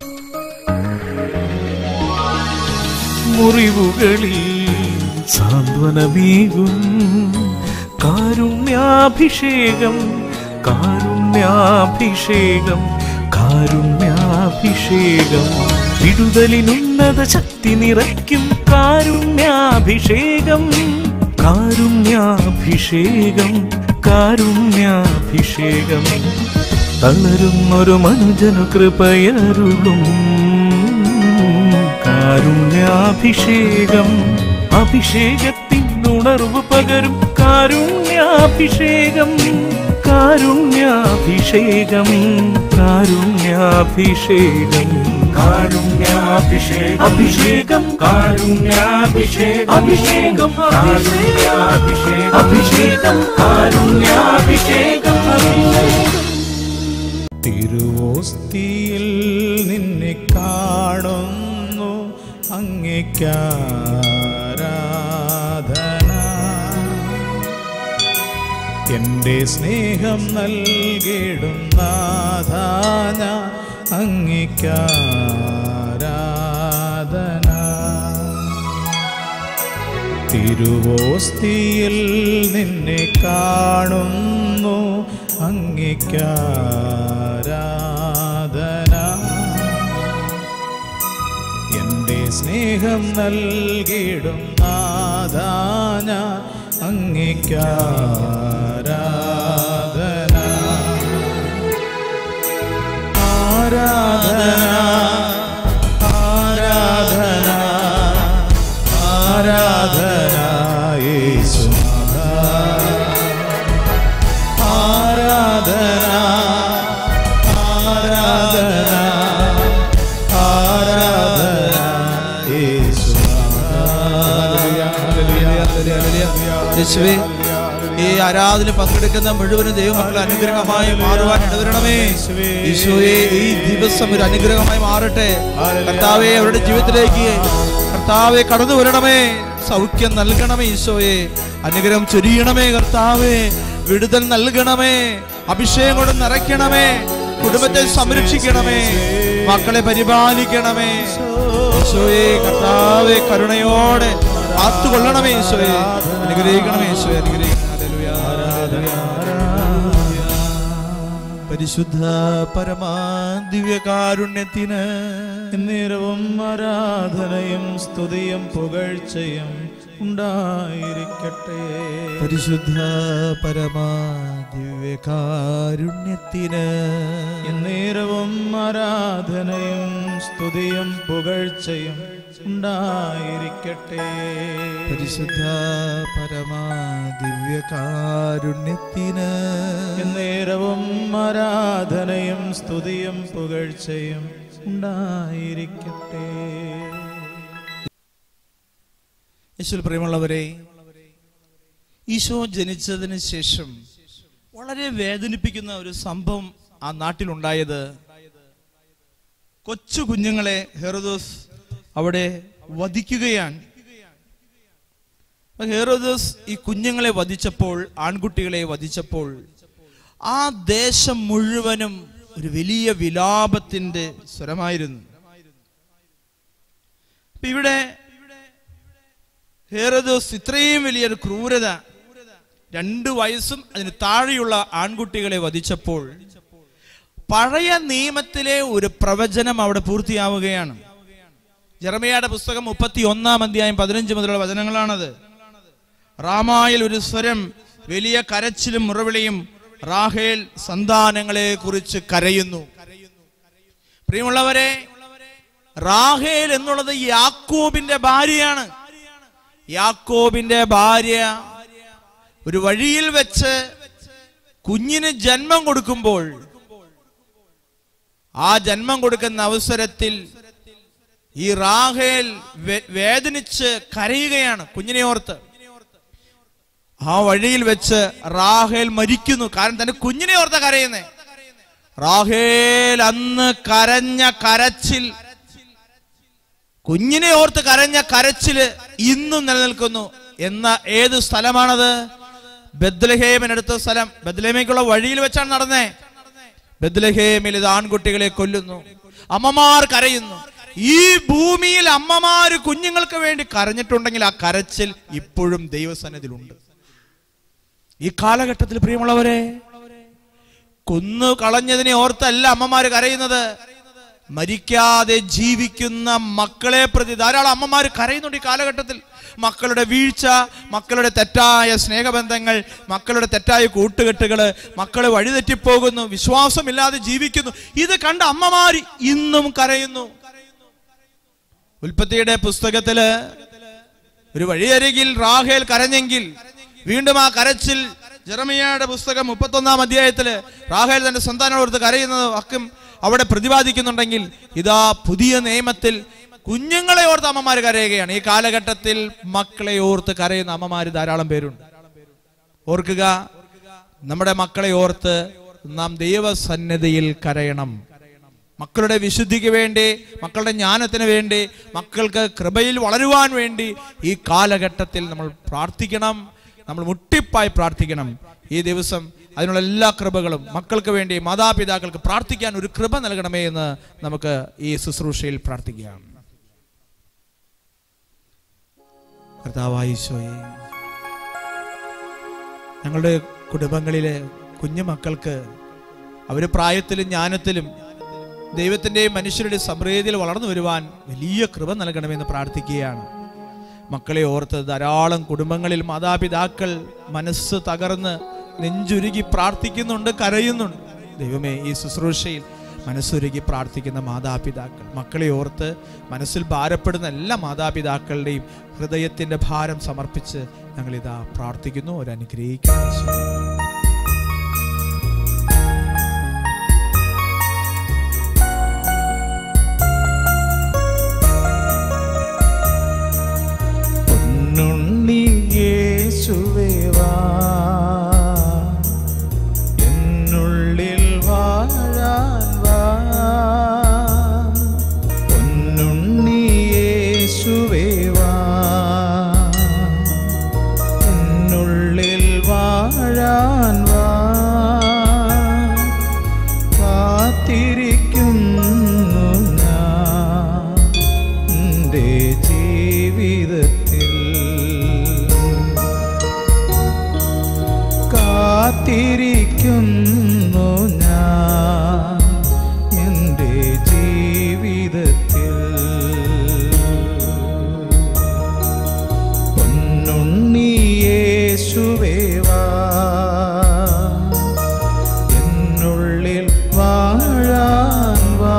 മുറിവുകളിൽ സാന്ത്വനമേകും കാരുണ്യാഭിഷേകം കാരുണ്യാഭിഷേകം കാരുണ്യാഭിഷേകം വിടുതലിനുന്നത ശക്തി നിറയ്ക്കും കാരുണ്യാഭിഷേകം കാരുണ്യാഭിഷേകം കാരുണ്യാഭിഷേകം തളരുന്നൊരു മനുജനു കൃപയരുളും കാരുണ്യാഭിഷേകം അഭിഷേകത്തിൻ ഉണർവ് പകരും കാരുണ്യാഭിഷേകം കാരുണ്യാഭിഷേകം കാരുണ്യാഭിഷേകം കാരുണ്യാഭിഷേകം അഭിഷേകം കാരുണ്യാഭിഷേകം അഭിഷേകം കാരുണ്യാഭിഷേകം അഭിഷേകം കാരുണ്യാഭിഷേകം തിരുവോസ്തിയിൽ നിന്നെ കാണുന്നു അങ്ങേക്കാരാധന എൻ്റെ സ്നേഹം നൽകിടും നാഥാന അങ്ങേക്കാരാധന തിരുവോസ്തിയിൽ നിന്നെ കാണുന്നു അങ്ങേക്കാരാധന എൻ്റെ സ്നേഹം നൽകിടും നാദാന അങ്ങേക്കാരാധന ആരാധന ആരാധന ആരാധന യേശുനാഥ ആരാധന ആരാധന ആരാധന യേശുനാഥ യേശുവേ ഈ ആരാധന പങ്കെടുക്കുന്ന മുഴുവനും ദൈവമക്കളെ അനുഗ്രഹമായി മാറുവാൻ ഇടവരണമേ ഈശോയെ ഈ ദിവസം ഒരു അനുഗ്രഹമായി മാറട്ടെ കർത്താവെ അവരുടെ ജീവിതത്തിലേക്ക് കർത്താവെ കടന്നു വരണമേ സൗഖ്യം നൽകണമേ ഈശോയെ അനുഗ്രഹം ചൊരിയണമേ കർത്താവെ വിടുതൽ നൽകണമേ അഭിഷേകം കൊണ്ട് നിറയ്ക്കണമേ കുടുംബത്തെ സംരക്ഷിക്കണമേ മക്കളെ പരിപാലിക്കണമേ ഈശോയെ കർത്താവെ കരുണയോടെ കാത്തുകൊള്ളണമേ ഈശോയെ അനുഗ്രഹിക്കണമേ ഈശോയെ അനുഗ്രഹിക്കണം പരിശുദ്ധ പരമാ ദിവ്യകാരുണ്യത്തിന് നേരവും ആരാധനയും സ്തുതിയും പുകഴ്ചയും ഉണ്ടായിരിക്കട്ടെ പരിശുദ്ധ പരമാ ദിവ്യകാരുണ്യത്തിന് എന്നേരവും ആരാധനയും സ്തുതിയും പുകഴ്ചയും ഉണ്ടായിരിക്കട്ടെ പരിശുദ്ധ പരമാ ദിവ്യകാരുണ്യത്തിന് എന്നേരവും ആരാധനയും സ്തുതിയും പുകഴ്ചയും ഉണ്ടായിരിക്കട്ടെ യേശുവിൽ പ്രിയമുള്ളവരെ ഈശോ ജനിച്ചതിന് ശേഷം വളരെ വേദനിപ്പിക്കുന്ന ഒരു സംഭവം ആ നാട്ടിലുണ്ടായത് കൊച്ചു കുഞ്ഞുങ്ങളെ ഹെറോദോസ് അവിടെ വധിക്കുകയാണ് അപ്പൊ ഹെറോദോസ് ഈ കുഞ്ഞുങ്ങളെ വധിച്ചപ്പോൾ ആൺകുട്ടികളെ വധിച്ചപ്പോൾ ആ ദേശം മുഴുവനും ഒരു വലിയ വിലാപത്തിന്റെ സ്വരമായിരുന്നു അപ്പൊ ഇവിടെ ഹേറോദോസ് ഇത്രയും വലിയൊരു ക്രൂരത രണ്ട് വയസ്സും അതിന് താഴെയുള്ള ആൺകുട്ടികളെ വധിച്ചപ്പോൾ പഴയ നിയമത്തിലെ ഒരു പ്രവചനം അവിടെ പൂർത്തിയാവുകയാണ് ജെറമയുടെ പുസ്തകം മുപ്പത്തി ഒന്നാം അധ്യായം പതിനഞ്ച് മുതലുള്ള വചനങ്ങളാണത് റാമായിൽ ഒരു സ്വരം വലിയ കരച്ചിലും മുറവിളിയും റാഹേൽ സന്താനങ്ങളെ കുറിച്ച് കരയുന്നു പ്രിയമുള്ളവരെ റാഹേൽ എന്നുള്ളത് യാക്കോബിന്റെ ഭാര്യയാണ് യാക്കോബിന്റെ ഭാര്യ ഒരു വഴിയിൽ വെച്ച് കുഞ്ഞിന് ജന്മം കൊടുക്കുമ്പോൾ ആ ജന്മം കൊടുക്കുന്ന അവസരത്തിൽ ഈ റാഹേൽ വേ- വേദനിച്ച് കരയുകയാണ് കുഞ്ഞിനെ ഓർത്ത് ആ വഴിയിൽ വെച്ച് റാഹേൽ മരിക്കുന്നു കാരണം തന്റെ കുഞ്ഞിനെ ഓർത്ത കരയുന്നേ റാഹേൽ അന്ന് കരഞ്ഞ കരച്ചിൽ കുഞ്ഞിനെ ഓർത്ത് കരഞ്ഞ കരച്ചില് ഇന്നും നിലനിൽക്കുന്നു എന്ന ഏത് സ്ഥലമാണത് ബദ്ലഹേമിനടുത്ത സ്ഥലം ബദ്ലഹേമേക്കുള്ള വഴിയിൽ വെച്ചാണ് നടന്നേ ബദ്ലഹേമിൽ ഇത് ആൺകുട്ടികളെ കൊല്ലുന്നു അമ്മമാർ കരയുന്നു ഈ ഭൂമിയിൽ അമ്മമാര് കുഞ്ഞുങ്ങൾക്ക് വേണ്ടി കരഞ്ഞിട്ടുണ്ടെങ്കിൽ ആ കരച്ചിൽ ഇപ്പോഴും ദൈവസന്നിധിയിലുണ്ട് ഈ കാലഘട്ടത്തിൽ പ്രിയമുള്ളവരെ കൊന്നു കളഞ്ഞതിനെ ഓർത്തല്ല അമ്മമാര് കരയുന്നത് മരിക്കാതെ ജീവിക്കുന്ന മക്കളെ പ്രതി ധാരാളം അമ്മമാര് കരയുന്നുണ്ട് ഈ കാലഘട്ടത്തിൽ മക്കളുടെ വീഴ്ച മക്കളുടെ തെറ്റായ സ്നേഹബന്ധങ്ങൾ മക്കളുടെ തെറ്റായ കൂട്ടുകെട്ടുകള് മക്കള് വഴിതെറ്റിപ്പോകുന്നു വിശ്വാസമില്ലാതെ ജീവിക്കുന്നു ഇത് കണ്ട അമ്മമാർ ഇന്നും കരയുന്നു ഉൽപ്പത്തിയുടെ പുസ്തകത്തില് ഒരു വഴിയരികിൽ റാഹേൽ കരഞ്ഞെങ്കിൽ വീണ്ടും ആ കരച്ചിൽ ജെറമിയയുടെ പുസ്തകം മുപ്പത്തൊന്നാം അധ്യായത്തില് റാഹേൽ തന്റെ സന്താനോർത്ത് കരയുന്നത് വാക്കും അവിടെ പ്രതിപാദിക്കുന്നുണ്ടെങ്കിൽ ഇതാ പുതിയ നിയമത്തിൽ കുഞ്ഞുങ്ങളെ ഓർത്ത് അമ്മമാർ കരയുകയാണ് ഈ കാലഘട്ടത്തിൽ മക്കളെ ഓർത്ത് കരയുന്ന അമ്മമാര് ധാരാളം പേരുണ്ട് ഓർക്കുക നമ്മുടെ മക്കളെ ഓർത്ത് നാം ദൈവസന്നിധിയിൽ കരയണം മക്കളുടെ വിശുദ്ധിക്ക് വേണ്ടി മക്കളുടെ ജ്ഞാനത്തിന് വേണ്ടി മക്കൾക്ക് കൃപയിൽ വളരുവാൻ വേണ്ടി ഈ കാലഘട്ടത്തിൽ നമ്മൾ പ്രാർത്ഥിക്കണം നമ്മൾ മുട്ടിപ്പായി പ്രാർത്ഥിക്കണം ഈ ദിവസം അതിനുള്ള എല്ലാ കൃപകളും മക്കൾക്ക് വേണ്ടി മാതാപിതാക്കൾക്ക് പ്രാർത്ഥിക്കാൻ ഒരു കൃപ നൽകണമേ എന്ന് നമുക്ക് ഈ ശുശ്രൂഷയിൽ പ്രാർത്ഥിക്കാം കർത്താവായ ഈശോയെ ഞങ്ങളുടെ കുടുംബങ്ങളിലെ കുഞ്ഞു മക്കൾക്ക് അവർ പ്രായത്തിലും ജ്ഞാനത്തിലും ദൈവത്തിൻ്റെയും മനുഷ്യരുടെയും സമൃദ്ധിയിൽ വളർന്നു വരുവാൻ വലിയ കൃപ നൽകണമെന്ന് പ്രാർത്ഥിക്കുകയാണ് മക്കളെ ഓർത്ത് ധാരാളം കുടുംബങ്ങളിൽ മാതാപിതാക്കൾ മനസ്സ് തകർന്ന് നെഞ്ചുരുകി പ്രാർത്ഥിക്കുന്നുണ്ട് കരയുന്നുണ്ട് ദൈവമേ ഈ ശുശ്രൂഷയിൽ മനസ്സുരുകി പ്രാർത്ഥിക്കുന്ന മാതാപിതാക്കൾ മക്കളെ ഓർത്ത് മനസ്സിൽ ഭാരപ്പെടുന്ന എല്ലാ മാതാപിതാക്കളുടെയും ഹൃദയത്തിന്റെ ഭാരം സമർപ്പിച്ച് ഞങ്ങളിതാ പ്രാർത്ഥിക്കുന്നു ഒരു അനുഗ്രഹിക്കുന്നു ഈശോയെ. പൊന്നുണ്ണി യേശുവേ വാ എന്നുള്ളിൽ വാഴാൻ വാ പൊന്നുണ്ണി യേശുവേ വാ എന്നുള്ളിൽ വാഴാൻ വാ കാത്തിരിക്കുന്നു ഞാൻ എൻ്റെ ജീവിതത്തിൽ കാത്തിരിക്കുന്നു ഞാൻ എൻ്റെ ജീവിതത്തിൽ പൊന്നുണ്ണി യേശുവേ വാ എന്നുള്ളിൽ വാഴാൻ വാ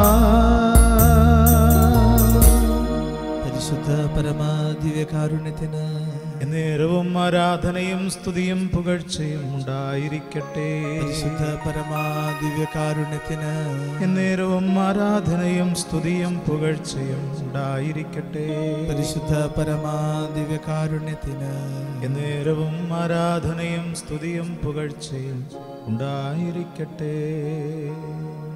പരിശുദ്ധ പരമാദിവ്യകാരുണ്യത്തിന് നേരവും ആരാധനയും സ്തുതിയും പുകഴ്ചയും ഉണ്ടായിരിക്കട്ടെ പരിശുദ്ധ പരമാദിവ്യകാരുണ്യത്തിന് എന്നേരവും ആരാധനയും സ്തുതിയും പുകഴ്ചയും ഉണ്ടായിരിക്കട്ടെ പരിശുദ്ധ പരമാദിവ്യകാരുണ്യത്തിന് എന്നേരവും ആരാധനയും സ്തുതിയും പുകഴ്ചയും ഉണ്ടായിരിക്കട്ടെ